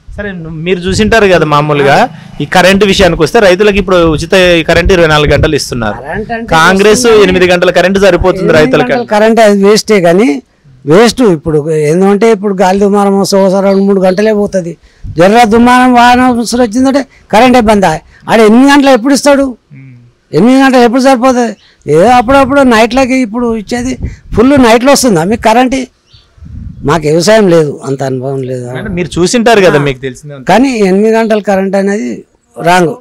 సరే ను- మీరు చూసింటారు కదా మామూలుగా ఈ కరెంటు విషయానికి వస్తే రైతులకు ఇప్పుడు ఉచిత కరెంట్ ఇరవై నాలుగు గంటలు ఇస్తున్నారు కరెంట్ అంటే కాంగ్రెస్ ఎనిమిది గంటల కరెంటు సరిపోతుంది రైతులకి గంటల కరెంట్ అది వేస్టే కానీ వేస్ట్ ఇప్పుడు ఏంటంటే ఇప్పుడు గాలి దుమారం సోస రెండు మూడు గంటలే పోతుంది జర్ర దుమారం వాహనం అవసరం వచ్చిందంటే కరెంట్ ఇబ్బంది ఆడ ఎనిమిది గంటలు ఎప్పుడు ఇస్తాడు ఎనిమిది గంటలు ఎప్పుడు సరిపోతుంది ఏదో అప్పుడప్పుడు నైట్లకి ఇప్పుడు ఇచ్చేది ఫుల్ నైట్లో వస్తుందా మీకు కరెంట్ మాకు వ్యవసాయం లేదు అంత అనుభవం లేదు అంటే మీరు చూసింటారు కదా మీకు తెలిసిందే ఉంది. కానీ ఎనిమిది గంటల కరెంట్ అనేది రాంగ్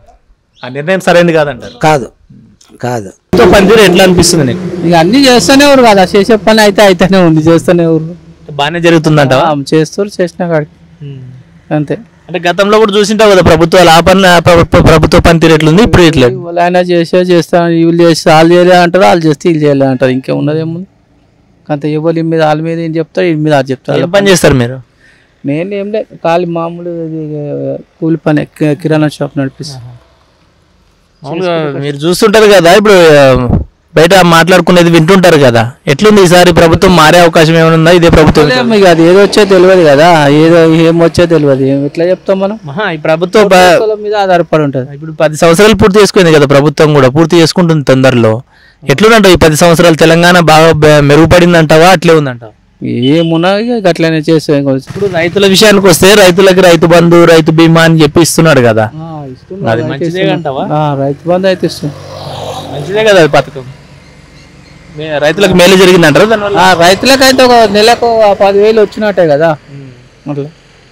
ఆ నిర్ణయం సరైనది కాదంటారు కాదు కాదు తో పనితీరు ఎట్లా అనిపిస్తుంది నీకు ఇక అన్ని చేస్తూనే ఎవరు కదా చేసే పని అయితే అయితేనే ఉంది చేస్తూనే ఎవరు బాగానే జరుగుతుందంటావా చేస్తారు చేసిన కాడికి అంతే అంటే గతంలో కూడా చూసింటావు కదా ప్రభుత్వాలు ఆ పని ఆ ప్ర- ప్ర- ప్రభుత్వ పనితీరు ఎట్లుంది ఇప్పుడు ఇట్లా వాళ్ళు అయినా చేసే చేస్తా వీళ్ళు చేస్తే వాళ్ళు చేయలే అంటారు వాళ్ళు చేస్తే వీళ్ళు చేయలే అంటారు ఇంకేమున్నది ఏముంది అంత ఎవరి మీద వాళ్ళ మీద ఏం చెప్తారు వీళ్ళ మీద అది చెప్తారు ఏం పని చేస్తారు మీరు నేను ఏం లేదు ఖాళీ మామూలు ఇది, కూలి పని కి- కిరాణా షాప్ నడిపిస్తాను మామూలుగా మీరు చూస్తుంటారు కదా ఇప్పుడు ఆ, బయట మాట్లాడుకునేది వింటుంటారు కదా ఎట్లుంది ఈసారి ప్రభుత్వం మారే అవకాశం ఏమైనా ఉందా ఇదే ప్రభుత్వం ఇక అది ఏదో వచ్చే తెలియదు కదా ఏదో ఏం వచ్చే తెలియదు ఏం ఎట్లా చెప్తాం మనం మహా, ఈ ప్రభుత్వం బ- కులం మీద ఆధారపడి ఉంటుంది ఇప్పుడు పది సంవత్సరాలు పూర్తి చేసుకుంది కదా ప్రభుత్వం కూడా పూర్తి చేసుకుంటుంది తొందరలో ఎట్లుందంటావు ఈ పది సంవత్సరాలు తెలంగాణ బాగా బె- మెరుగుపడింది అంటావా అట్లే ఉందంటావా ఏమున్నా ఇక అట్లనే చేస్తాం ఇంకో ఇప్పుడు రైతుల విషయానికి వస్తే రైతులకి రైతు బంధు రైతు బీమా అని చెప్పి ఇస్తున్నాడు కదా ఆ, ఇస్తున్నారు, అది అయితే మంచిదే ఇస్తున్నారు. అంటావా? ఆ, రైతు బంధు అయితే ఇస్తుంది మంచిదే కదా అది పథకం మే- రైతులకు మేలు జరిగింది అంటారా దానివల్ల ఆ, రైతులకైతే ఒక నెలకు ఆ పదివేలు వచ్చినట్టే కదా అట్లా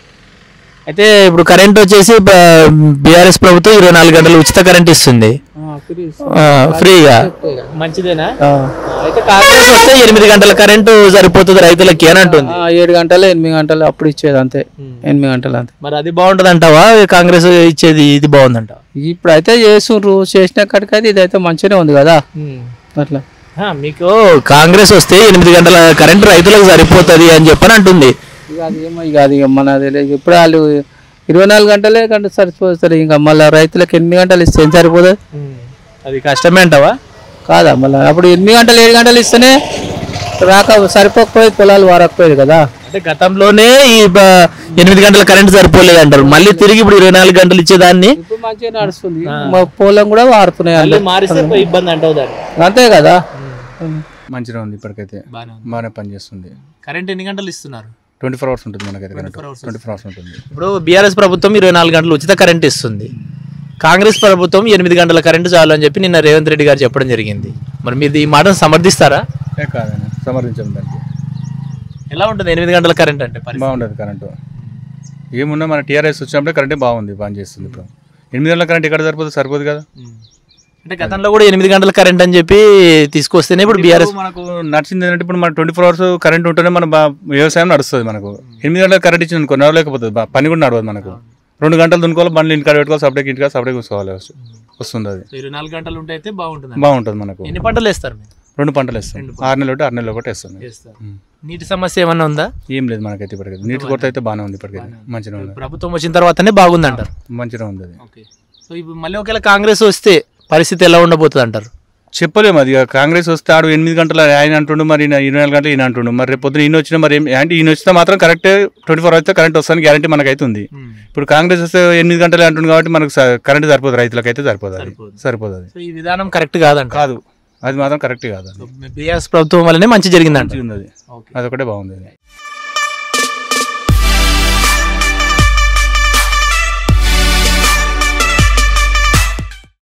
అయితే ఇప్పుడు కరెంట్ వచ్చేసి బీఆర్ఎస్ ప్రభుత్వం ఇరవై నాలుగు గంటలు ఉచిత కరెంట్ ఇస్తుంది ఆ, ఫ్రీగా మంచిదేనా అయితే కాంగ్రెస్ వస్తే ఎనిమిది గంటల కరెంటు సరిపోతుంది రైతులకి అని అంటుంది ఆ, ఏడు గంటలు ఎనిమిది గంటలు అప్పుడు ఇచ్చేది అంతే ఎనిమిది గంటలు అంతే మరి అది బాగుంటది అంటావా కాంగ్రెస్ ఇచ్చేది ఇది బాగుందంటావా ఇప్పుడు అయితే చేస్తుండ్రు చేసిన కాడికైతే ఇదైతే మంచిగానే ఉంది కదా అట్లా ఆ, మీకు కాంగ్రెస్ వస్తే ఎనిమిది గంటల కరెంట్ రైతులకు సరిపోతుంది అని చెప్పని అంటుంది ఇక అది ఏమో ఇక అది ఇక మన తెలియదు ఇప్పుడు వాళ్ళు ఇరవై నాలుగు గంటలే గంట సరిపోతుంది ఇంకా మళ్ళీ రైతులకు ఎనిమిది గంటలు ఇస్తే ఏం సరిపోతుంది అది కష్టమే అంటావా కాదా మళ్ళీ అప్పుడు ఎనిమిది గంటలు ఏడు గంటలు ఇస్తేనే రాక సరిపోకపోయేది పొలాలు వారకపోయేది కదా అంటే గతంలోనే ఈ బ- ఎనిమిది గంటల కరెంట్ సరిపోలేదు అంటారు మళ్ళీ తిరిగి ఇప్పుడు ఇరవై నాలుగు గంటలు ఇచ్చేదాన్ని ఇప్పుడు మంచిగా నడుస్తుంది మా పొలం కూడా వారుతున్నాయి వాళ్ళు. మారిస్తే ఇబ్బంది అంటావు దాన్ని అంతే కదా మంచిగా ఉంది ఇప్పటికైతే బాగానే పనిచేస్తుంది కరెంట్ ఎన్ని గంటలు ఇస్తున్నారు ట్వంటీ ఫోర్ అవర్స్ ఉంటుంది మనకైతే కరెంట్ ట్వంటీ ఫోర్ అవర్స్ ఉంటుంది ఇప్పుడు బీఆర్ఎస్ ప్రభుత్వం ఇరవై నాలుగు గంటలు ఉచిత కరెంట్ ఇస్తుంది కాంగ్రెస్ ప్రభుత్వం ఎనిమిది గంటల కరెంటు చాలు అని చెప్పి నిన్న రేవంత్ రెడ్డి గారు చెప్పడం జరిగింది మరి మీరు ఈ మాటను సమర్థిస్తారా ఏ కాదైనా సమర్థించాము దానికి ఎలా ఉంటుంది ఎనిమిది గంటల కరెంట్ అంటే పరిస్థితి? బాగుంటుంది కరెంటు ఏమున్నా మన టీఆర్ఎస్ వచ్చినప్పుడే కరెంటే బాగుంది పని చేస్తుంది ఇప్పుడు ఎనిమిది గంటల కరెంట్ ఎక్కడ సరిపోతుంది సరిపోదు కదా అంటే గతంలో కూడా ఎనిమిది గంటల కరెంట్ అని చెప్పి తీసుకొస్తేనే ఇప్పుడు బీఆర్ఎస్ మనకు నడిచింది ఏంటంటే ఇప్పుడు మన ట్వంటీ ఫోర్ అవర్స్ కరెంట్ ఉంటేనే మన బా- వ్యవసాయం నడుస్తుంది మనకు ఎనిమిది గంటల కరెంట్ ఇచ్చింది అనుకో నడవలేకపోతుంది బా- పని కూడా నడవదు మనకు రెండు గంటలు దున్నుకోవాలి బండ్లు ఇంటికాడ పెట్టుకోవాలి సపరేట్ ఇంటికాడ సపరేట్ చూసుకోవాలి వస్తుంది అది ఇరవై నాలుగు గంటలు ఉంటే అయితే బాగుంటుంది బాగుంటుంది మనకు ఎన్ని పంటలు వేస్తారు మీరు రెండు పంటలు వేస్తాం ఆరు నెలలు ఒకటి ఆరు నెలలు ఒకటి వేస్తాం వేస్తారు నీటి సమస్య ఏమన్నా ఉందా ఏం లేదు మనకైతే ఇప్పటికైతే నీటి కొరత అయితే బాగానే ఉంది ఇప్పటికైతే మంచిగా ఉంది ప్రభుత్వం వచ్చిన తర్వాతనే బాగుంది అంటారు మంచిగా ఉంది అది ఓకే సో ఇప్పుడు మళ్ళీ ఒకవేళ కాంగ్రెస్ వస్తే పరిస్థితి ఎలా ఉండబోతుంది అంటారు చెప్పలేము అది ఇక కాంగ్రెస్ వస్తే ఆడు ఎనిమిది గంటల ఆయన అంటుండు మరి ఈయన ఇరవై నాలుగు గంటలు ఈయన అంటుండు మరి రేపు పొద్దున ఈయన వచ్చినా మరి ఏం- అంటే ఈయన వచ్చినా మాత్రం కరెక్ట్ ట్వంటీ ఫోర్ అయితే కరెంట్ వస్తాను గ్యారంటీ మనకు అయితే ఉంది ఇప్పుడు కాంగ్రెస్ వస్తే ఎనిమిది గంటలు అంటుంది కాబట్టి మనకు స- కరెంట్ సరిపోదు రైతులకు అయితే సరిపోదు అది సరిపోదు అది సో ఈ విధానం కరెక్ట్ కాదంట కాదు అది మాత్రం కరెక్ట్ కాదు అది బీఆర్ఎస్ ప్రభుత్వం వల్లనే మంచి జరిగిందంట మంచిగా ఉంది అది అదొకటే బాగుంది అది